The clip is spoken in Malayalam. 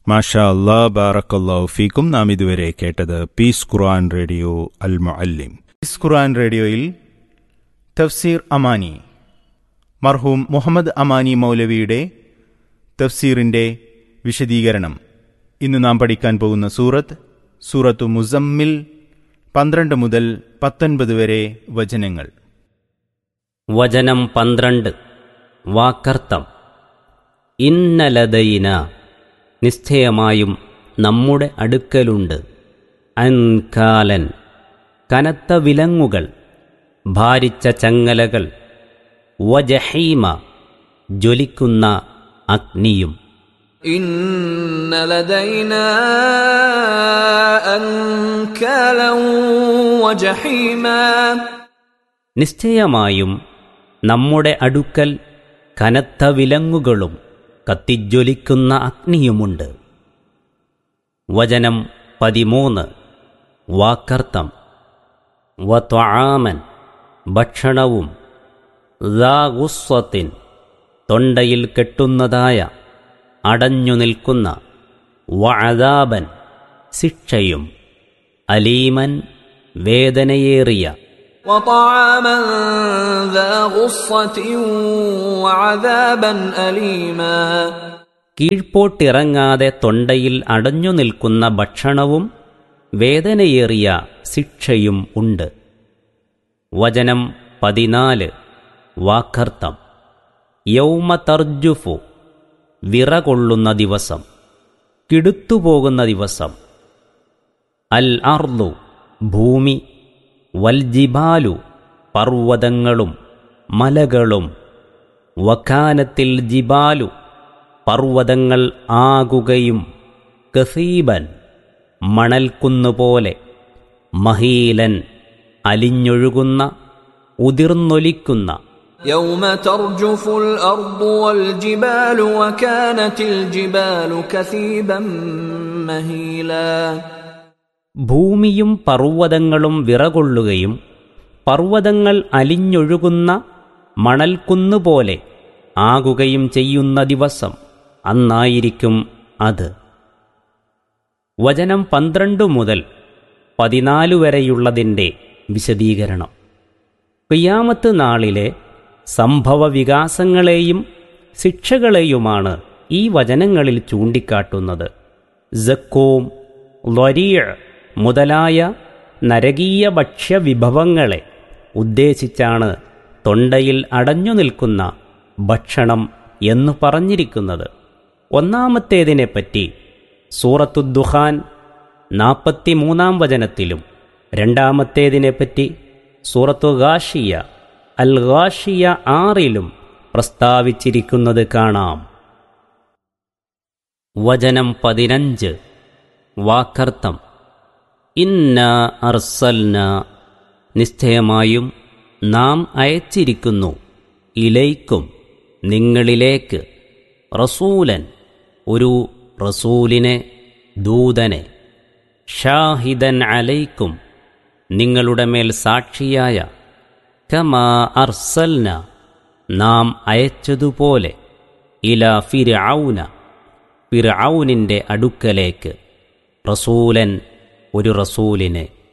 മാഷാ അല്ലാ ബാറക്കല്ലാഹു ഫീക്കും നാം ഇതുവരെ കേട്ടത് പീസ് ഖുർആൻ റേഡിയോ അൽ മുഅല്ലിം പീസ് ഖുർആൻ റേഡിയോയിൽ തഫ്സീർ അമാനി മർഹൂം മുഹമ്മദ് അമാനി മൗലവിയുടെ തഫ്സീറിൻ്റെ വിശദീകരണം ഇന്ന് നാം പഠിക്കാൻ പോകുന്ന സൂറത്ത് സൂറത്തു മുസമ്മിൽ പന്ത്രണ്ട് മുതൽ പത്തൊൻപത് വരെ വചനങ്ങൾ വചനം പന്ത്രണ്ട് വാക്കർത്ഥം ഇന്നലതയിന നിശ്ചയമായും നമ്മുടെ അടുക്കലുണ്ട് അൻകാലൻ കനത്ത വിലങ്ങുകൾ ഭാരിച്ച ചങ്ങലകൾ വജഹീമ ജ്വലിക്കുന്ന അഗ്നിയും إن لدينا أنكالا وجحيما നിശ്ചയമായും നമ്മുടെ അടുക്കൽ കനത്ത വിലങ്ങുകളും കത്തിജ്വലിക്കുന്ന അഗ്നിയുമുണ്ട് വചനം പതിമൂന്ന് വാക്കർത്ഥം വത്വാമൻ ഭക്ഷണവും ഗുസ്വത്തിൻ തൊണ്ടയിൽ കെട്ടുന്നതായ അടഞ്ഞു നിൽക്കുന്ന വഅദാബൻ ശിക്ഷയും അലീമൻ വേദനയേറിയ وطعاما ذا غصة وعذابا أليما കീഴ്പോട്ടിറങ്ങാതെ തൊണ്ടയിൽ അടഞ്ഞു നിൽക്കുന്ന ഭക്ഷണവും വേദനയേറിയ ശിക്ഷയും ഉണ്ട് വചനം പതിനാല് വാക്കർത്ഥം യൗമ തർജുഫു വിറകൊള്ളുന്ന ദിവസം കിടുത്തുപോകുന്ന ദിവസം അൽ അർദു ഭൂമി വൽജിബാലു പർവ്വതങ്ങളും മലകളും വക്കാനത്തിൽ ജിബാലു പർവ്വതങ്ങൾ ആകുകയും കസീബൻ മണൽക്കുന്നുപോലെ മഹീലൻ അലിഞ്ഞൊഴുകുന്ന ഉതിർന്നൊലിക്കുന്ന يوم ترجف الأرض والجبال وكانت الجبال كثيبا مهيلا ഭൂമിയും പർവ്വതങ്ങളും വിറകൊള്ളുകയും പർവ്വതങ്ങൾ അലിഞ്ഞൊഴുകുന്ന മണൽക്കുന്നുപോലെ ആകുകയും ചെയ്യുന്ന ദിവസം അന്നായിരിക്കും അത് വചനം പന്ത്രണ്ട് മുതൽ പതിനാല് വരെയുള്ളതിൻ്റെ വിശദീകരണം ക്രിയാമത്ത് നാളിലെ സംഭവ വികാസങ്ങളെയും ശിക്ഷകളെയുമാണ് ഈ വചനങ്ങളിൽ ചൂണ്ടിക്കാട്ടുന്നത് ജക്കോം ലൊരിയ മുതലായ നരകീയ ഭക്ഷ്യവിഭവങ്ങളെ ഉദ്ദേശിച്ചാണ് തൊണ്ടയിൽ അടഞ്ഞു നിൽക്കുന്ന ഭക്ഷണം എന്നു പറഞ്ഞിരിക്കുന്നത് ഒന്നാമത്തേതിനെപ്പറ്റി സൂറത്തുദ്ദുഹാൻ നാൽപ്പത്തിമൂന്നാം വചനത്തിലും രണ്ടാമത്തേതിനെപ്പറ്റി സൂറത്തു ഗാഷിയ അൽ ഗാഷിയ ആറിലും പ്രസ്താവിച്ചിരിക്കുന്നത് കാണാം വചനം പതിനഞ്ച് വാക്കർത്ഥം ഇന്ന അർസൽന നിശ്ചയമായും നാം അയച്ചിരിക്കുന്നു ഇലൈക്കും നിങ്ങളിലേക്ക് റസൂലൻ ഒരു റസൂലിനെ ദൂതനെ ഷാഹിദൻ അലൈക്കും നിങ്ങളുടെ മേൽ സാക്ഷിയായ കമാ അർസൽന നാം അയച്ചതുപോലെ ഇല ഫിർഔന ഫിർഔനിൻ്റെ അടുക്കലേക്ക് റസൂലൻ ഒരു റസൂലിനെ